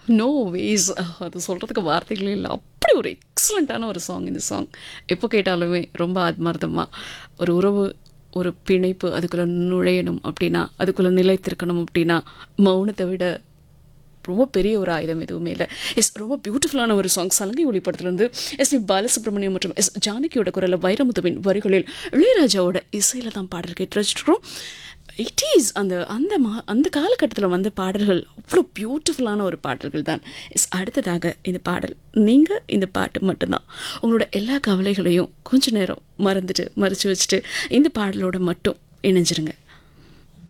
no ways அது சொல்கிறதுக்கு வார்த்தைகளே இல்லை அப்படி ஒரு எக்ஸலண்ட்டான ஒரு சாங் இந்த சாங் எப்போ கேட்டாலுமே ரொம்ப ஆத்மார்த்தமாக ஒரு உறவு ஒரு பிணைப்பு அதுக்குள்ளே நுழையணும் அப்படின்னா அதுக்குள்ளே நிலைத்திருக்கணும் அப்படின்னா மௌனத்தை விட ரொம்ப பெரிய ஒரு ஆயுதம் எதுவுமே இல்லை எஸ் ரொம்ப பியூட்டிஃபுல்லான ஒரு சாங் சலங்கை ஒளி படத்துலேருந்து எஸ் பி பாலசுப்ரமணியம் மற்றும் எஸ் ஜானகியோட குரலில் வைரமுத்துவின் வரிகளில் இளையராஜாவோட இசையில் தான் பாடல் கேட்டு ரசிச்சிருக்கிறோம் இட் இஸ் அந்த அந்த மா அந்த காலகட்டத்தில் வந்த பாடல்கள் அவ்வளோ பியூட்டிஃபுல்லான ஒரு பாடல்கள் தான் எஸ் அடுத்ததாக இந்த பாடல் நீங்கள் இந்த பாட்டு மட்டும்தான் உங்களோட எல்லா கவலைகளையும் கொஞ்ச நேரம் மறந்துட்டு மறைச்சு வச்சுட்டு இந்த பாடலோட மட்டும் இணைஞ்சிருங்க